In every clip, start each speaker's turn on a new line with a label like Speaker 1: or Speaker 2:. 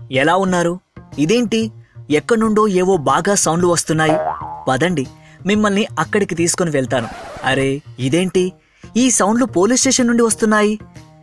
Speaker 1: ఎలా ఉన్నారు ఇదేంటి ఎక్కడి నుండో ఏవో బాగా సౌండ్లు వస్తున్నాయి పదండి మిమ్మల్ని అక్కడికి తీసుకొని వెళ్తాను అరే ఇదేంటి ఈ సౌండ్లు పోలీస్ స్టేషన్ నుండి వస్తున్నాయి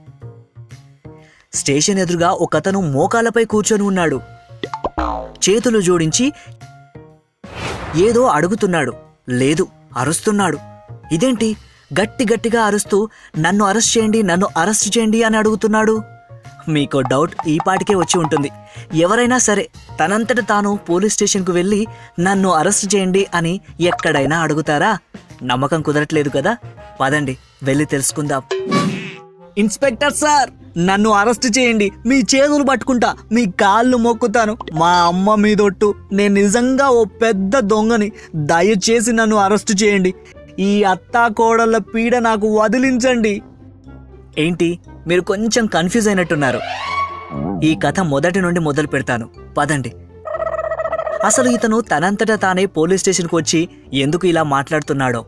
Speaker 1: స్టేషన్ ఎదురుగా ఒకతను మోకాలపై కూర్చొని ఉన్నాడు చేతులు జోడించి ఏదో అడుగుతున్నాడు లేదు అరుస్తున్నాడు ఇదేంటి గట్టి గట్టిగా అరుస్తూ నన్ను అరెస్ట్ చేయండి నన్ను అరెస్ట్ చేయండి అని అడుగుతున్నాడు మీకు డౌట్ ఈ పాటికే వచ్చి ఉంటుంది ఎవరైనా సరే తనంతట తాను పోలీస్ స్టేషన్కు వెళ్ళి నన్ను అరెస్ట్ చేయండి అని ఎక్కడైనా అడుగుతారా నమ్మకం కుదరట్లేదు కదా పదండి వెళ్ళి తెలుసుకుందాం ఇన్స్పెక్టర్ సార్ నన్ను అరెస్ట్ చేయండి మీ చేతులు పట్టుకుంటా మీ కాళ్ళు మొక్కుతాను మా అమ్మ మీదొట్టు నేను నిజంగా ఓ పెద్ద దొంగని దయచేసి నన్ను అరెస్ట్ చేయండి ఈ అత్తా కోడళ్ళ పీడ నాకు వదిలించండి ఏంటి మీరు కొంచెం కన్ఫ్యూజ్ అయినట్టున్నారు ఈ కథ మొదటి నుండి మొదలు పెడతాను పదండి అసలు ఇతను తనంతట తానే పోలీస్ స్టేషన్కి వచ్చి ఎందుకు ఇలా మాట్లాడుతున్నాడో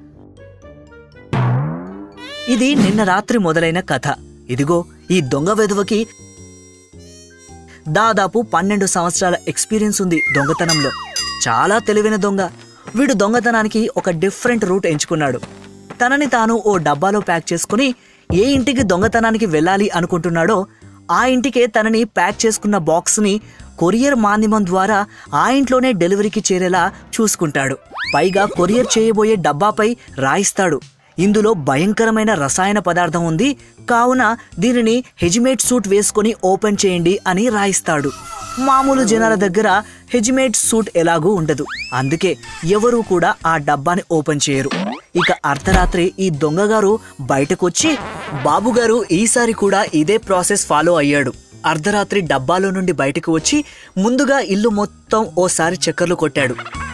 Speaker 1: ఇది నిన్న రాత్రి మొదలైన కథ ఇదిగో ఈ దొంగ వెధవకి దాదాపు పన్నెండు సంవత్సరాల ఎక్స్పీరియన్స్ ఉంది దొంగతనంలో చాలా తెలివైన దొంగ వీడు దొంగతనానికి ఒక డిఫరెంట్ రూట్ ఎంచుకున్నాడు తనని తాను ఓ డబ్బాలో ప్యాక్ చేసుకుని ఏ ఇంటికి దొంగతనానికి వెళ్ళాలి అనుకుంటున్నాడో ఆ ఇంటికే తనని ప్యాక్ చేసుకున్న బాక్స్ని కొరియర్ మాధ్యమం ద్వారా ఆ ఇంట్లోనే డెలివరీకి చేరేలా చూసుకుంటాడు పైగా కొరియర్ చేయబోయే డబ్బాపై రాయిస్తాడు ఇందులో భయంకరమైన రసాయన పదార్థం ఉంది కావున దీనిని హెజిమేట్ సూట్ వేసుకొని ఓపెన్ చేయండి అని రాయిస్తాడు మామూలు జనాల దగ్గర హెజిమేట్ సూట్ ఎలాగూ ఉండదు అందుకే ఎవరూ కూడా ఆ డబ్బాని ఓపెన్ చేయరు ఇక అర్ధరాత్రి ఈ దొంగగారు బయటకొచ్చి బాబుగారు ఈసారి కూడా ఇదే ప్రాసెస్ ఫాలో అయ్యాడు అర్ధరాత్రి డబ్బాలో నుండి బయటకు వచ్చి ముందుగా ఇల్లు మొత్తం ఓసారి చక్కర్లు కొట్టాడు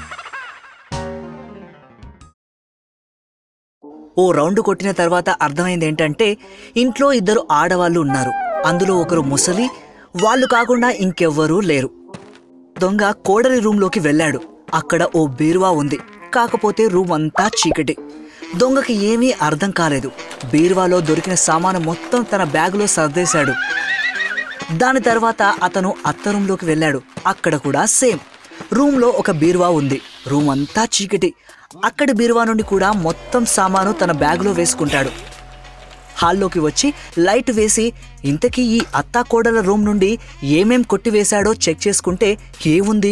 Speaker 1: ఓ రౌండ్ కొట్టిన తర్వాత అర్థమైంది ఏంటంటే ఇంట్లో ఇద్దరు ఆడవాళ్ళు ఉన్నారు అందులో ఒకరు ముసలి వాళ్ళు కాకుండా ఇంకెవ్వరూ లేరు దొంగ కోడలి రూంలోకి వెళ్ళాడు అక్కడ ఓ బీరువా ఉంది కాకపోతే రూమ్ అంతా చీకటి దొంగకి ఏమీ అర్థం కాలేదు బీరువాలో దొరికిన సామాను మొత్తం తన బ్యాగులో సర్దేశాడు దాని తర్వాత అతను అత్త రూంలోకి వెళ్ళాడు అక్కడ కూడా సేమ్ రూమ్లో ఒక బీరువా ఉంది రూమ్ అంతా చీకటి అక్కడి బీరువా నుండి కూడా మొత్తం సామాను తన బ్యాగులో వేసుకుంటాడు హాల్లోకి వచ్చి లైట్ వేసి ఇంతకీ ఈ అత్తా కోడల రూమ్ నుండి ఏమేం కొట్టివేశాడో చెక్ చేసుకుంటే ఏముంది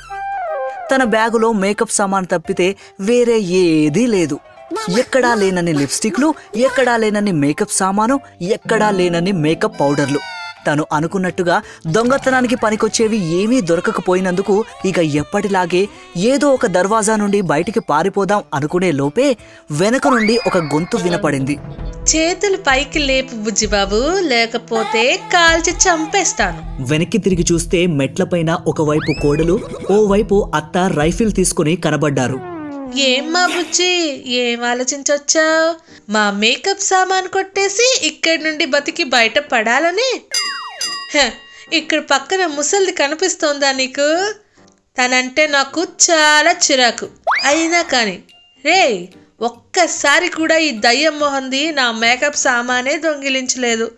Speaker 1: తన బ్యాగులో మేకప్ సామాన్ తప్పితే వేరే ఏదీ లేదు ఎక్కడా లేనన్ని లిప్స్టిక్లు ఎక్కడా లేనన్ని మేకప్ సామాను ఎక్కడా లేనన్ని మేకప్ పౌడర్లు తను అనుకున్నట్టుగా దొంగతనానికి పనికొచ్చేవి ఏమీ దొరకకపోయినందుకు ఇక ఎప్పటిలాగే ఏదో ఒక దర్వాజా నుండి బయటికి పారిపోదాం అనుకునే లోపే వెనక నుండి ఒక గొంతు వినపడింది
Speaker 2: చేతులు పైకి లేపు బుజ్జిబాబు లేకపోతే కాల్చి చంపేస్తాను
Speaker 1: వెనక్కి తిరిగి చూస్తే మెట్లపైన ఒకవైపు కోడలు ఓవైపు అత్త రైఫిల్ తీసుకుని కనబడ్డారు
Speaker 2: ఏం మా బుజ్జి ఏం ఆలోచించొచ్చావు మా మేకప్ సామాన్ కొట్టేసి ఇక్కడి నుండి బతికి బయట పడాలని హ, ఇక్కడ పక్కన ముసలిది కనిపిస్తోందా నీకు తనంటే నాకు చాలా చిరాకు అయినా కానీ రే ఒక్కసారి కూడా ఈ దయ్యం మొహంది నా మేకప్ సామానే దొంగిలించలేదు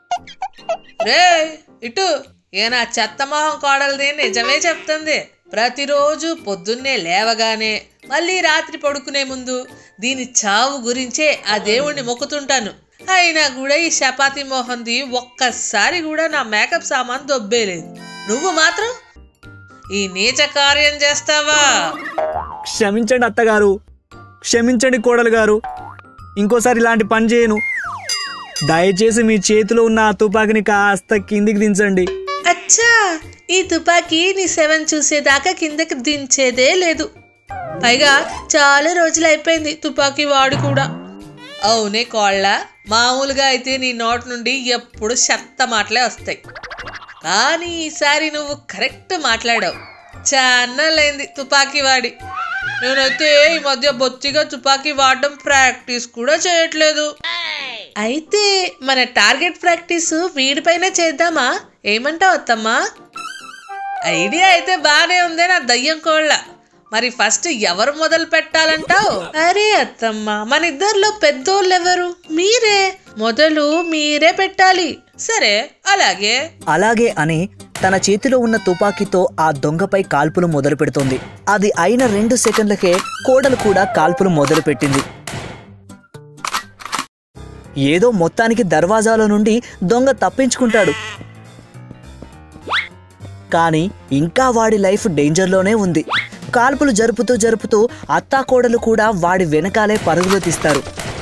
Speaker 2: రే ఇటు ఏ నా చెత్త మొహం కోడలది నిజమే చెప్తుంది ప్రతిరోజు పొద్దున్నే లేవగానే మళ్ళీ రాత్రి పడుకునే ముందు దీని చావు గురించే ఆ దేవుణ్ణి మొక్కుతుంటాను అయినా కూడా ఈ చపాతి మోహంది ఒక్కసారి కూడా నా మేకప్ సామాన్ దొబ్బేలేదు నువ్వు మాత్రం ఈ నీచ కార్యం చేస్తావా
Speaker 1: క్షమించండి అత్తగారు క్షమించండి కోడలు గారు ఇంకోసారి ఇలాంటి పని చేయను దయచేసి మీ చేతిలో ఉన్న ఆ తుపాకిని కాస్త కిందికి దించండి
Speaker 2: అచ్చా ఈ తుపాకీ నీ సెవెన్ చూసేదాకా కిందకి దించేదే లేదు పైగా చాలా రోజులు అయిపోయింది తుపాకీ వాడు కూడా అవునే కోళ్ళ మామూలుగా అయితే నీ నోట్ నుండి ఎప్పుడు చెత్త మాటలే వస్తాయి కానీ ఈసారి నువ్వు కరెక్ట్ మాట్లాడావు చాన్నాళ్ళైంది తుపాకీ వాడి నేనైతే ఈ మధ్య బొత్తిగా తుపాకీ వాడడం ప్రాక్టీస్ కూడా చేయట్లేదు అయితే మన టార్గెట్ ప్రాక్టీస్ వీడిపైన చేద్దామా ఏమంటావు అత్తమ్మా ఐడియా అయితే బానే ఉందే నా దయ్యం కోళ్ళ మరి ఫస్ట్ ఎవరు మొదలు పెట్టాలంటావు అరే అత్తమ్మ మన ఇద్దరిలో పెద్దోళ్ళు ఎవరు మీరే మొదలు మీరే పెట్టాలి సరే అలాగే
Speaker 1: అలాగే అని తన చేతిలో ఉన్న తుపాకీతో ఆ దొంగపై కాల్పులు మొదలు పెడుతోంది అది అయిన రెండు సెకండ్లకే కోడలు కూడా కాల్పులు మొదలుపెట్టింది ఏదో మొత్తానికి దర్వాజాల నుండి దొంగ తప్పించుకుంటాడు కానీ ఇంకా వాడి లైఫ్ డేంజర్లోనే ఉంది కాల్పులు జరుపుతూ జరుపుతూ అత్తాకోడలు కూడా వాడి వెనకాలే పరుగులు తీస్తారు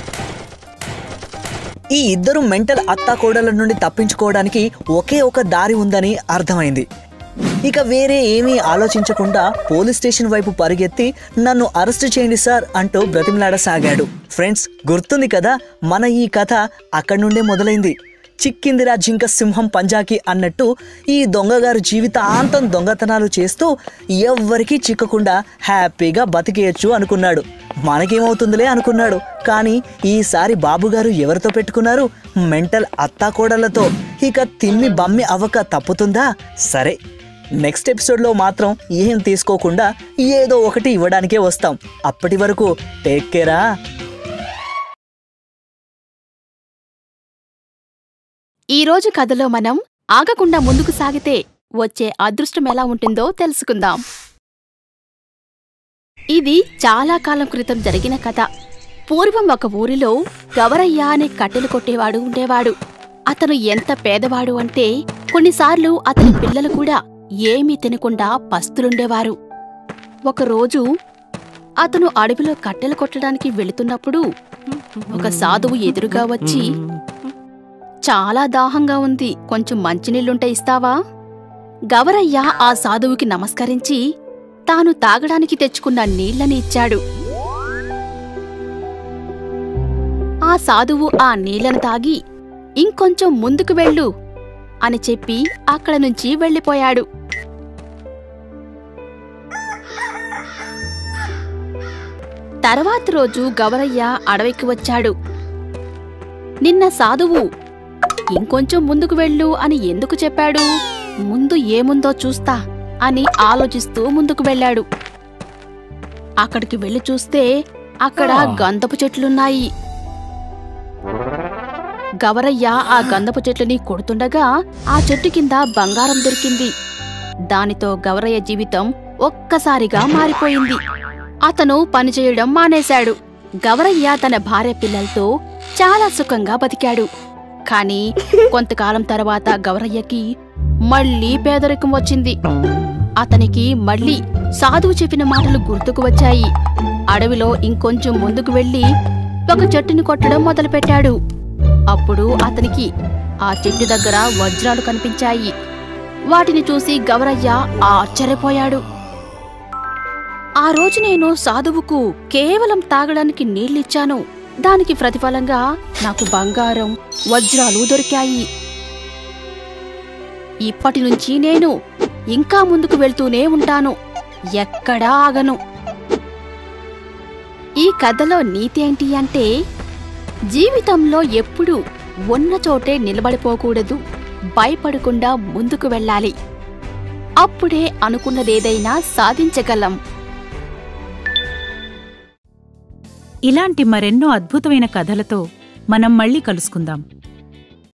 Speaker 1: ఈ ఇద్దరు మెంటల్ అత్తాకోడల నుండి తప్పించుకోవడానికి ఒకే ఒక దారి ఉందని అర్థమైంది ఇక వేరే ఏమీ ఆలోచించకుండా పోలీస్ స్టేషన్ వైపు పరిగెత్తి నన్ను అరెస్ట్ చేయండి సార్ అంటూ బ్రతిమలాడసాగాడు ఫ్రెండ్స్ గుర్తుంది కదా మన ఈ కథ అక్కడి నుండే మొదలైంది చిక్కిందిరా జింక సింహం పంజాకి అన్నట్టు ఈ దొంగగారు జీవితాంతం దొంగతనాలు చేస్తూ ఎవ్వరికీ చిక్కకుండా హ్యాపీగా బతికేయచ్చు అనుకున్నాడు మనకేమవుతుందిలే అనుకున్నాడు కానీ ఈసారి బాబుగారు ఎవరితో పెట్టుకున్నారు మెంటల్ అత్తాకోడలతో ఇక తిమ్మి బమ్మి అవ్వక తప్పుతుందా సరే నెక్స్ట్ ఎపిసోడ్లో మాత్రం ఏం తీసుకోకుండా ఏదో ఒకటి ఇవ్వడానికే వస్తాం అప్పటి వరకు టేక్ కేరా
Speaker 3: ఈ రోజు కథలో మనం ఆగకుండా ముందుకు సాగితే వచ్చే అదృష్టం ఎలా ఉంటుందో తెలుసుకుందాం ఇది చాలా కాలం క్రితం జరిగిన కథ పూర్వం ఒక ఊరిలో గవరయ్య అనే కట్టెలు కొట్టేవాడు ఉండేవాడు అతను ఎంత పేదవాడు అంటే కొన్నిసార్లు అతని పిల్లలు కూడా ఏమీ తినకుండా పస్తులుండేవారు ఒకరోజు అతను అడవిలో కట్టెలు కొట్టడానికి వెళుతున్నప్పుడు ఒక సాధువు ఎదురుగా వచ్చి చాలా దాహంగా ఉంది కొంచెం మంచినీళ్ళుంటే ఇస్తావా గవరయ్య ఆ సాధువుకి నమస్కరించి తాను తాగడానికి తెచ్చుకున్న నీళ్లని ఇచ్చాడు ఆ సాధువు ఆ నీళ్లను తాగి ఇంకొంచెం ముందుకు వెళ్ళు అని చెప్పి అక్కడ నుంచి వెళ్ళిపోయాడు తర్వాత రోజు గవరయ్య అడవికి వచ్చాడు నిన్న సాధువు ఇంకొంచెం ముందుకు వెళ్ళు అని ఎందుకు చెప్పాడు ముందు ఏముందో చూస్తా అని ఆలోచిస్తూ ముందుకు వెళ్ళాడు అక్కడికి వెళ్ళి చూస్తే అక్కడ గంధపు చెట్లున్నాయి గవరయ్య ఆ గంధపు చెట్లని కొడుతుండగా ఆ చెట్టు కింద బంగారం దొరికింది దానితో గవరయ్య జీవితం ఒక్కసారిగా మారిపోయింది అతను పనిచేయడం మానేశాడు గవరయ్య తన భార్య పిల్లలతో చాలా సుఖంగా బతికాడు కాని కొంతకాలం తర్వాత గౌరయ్యకి మళ్ళీ పేదరికం వచ్చింది అతనికి మళ్ళీ సాధువు చెప్పిన మాటలు గుర్తుకు వచ్చాయి అడవిలో ఇంకొంచెం ముందుకు వెళ్లి ఒక చెట్టుని కొట్టడం మొదలుపెట్టాడు అప్పుడు అతనికి ఆ చెట్టు దగ్గర వజ్రాలు కనిపించాయి వాటిని చూసి గౌరయ్య ఆశ్చర్యపోయాడు ఆ రోజు నేను సాధువుకు కేవలం తాగడానికి నీళ్ళిచ్చాను దానికి ప్రతిఫలంగా నాకు బంగారం వజ్రాలు దొరికాయి ఇప్పటి నుంచి నేను ఇంకా ముందుకు వెళ్తూనే ఉంటాను ఎక్కడా ఆగను ఈ కథలో నీతి ఏంటి అంటే జీవితంలో ఎప్పుడూ ఉన్న చోటే నిలబడిపోకూడదు భయపడకుండా ముందుకు వెళ్ళాలి అప్పుడే అనుకున్నదేదైనా సాధించగలం
Speaker 4: ఇలాంటి మరెన్నో అద్భుతమైన కథలతో మనం మళ్ళీ కలుసుకుందాం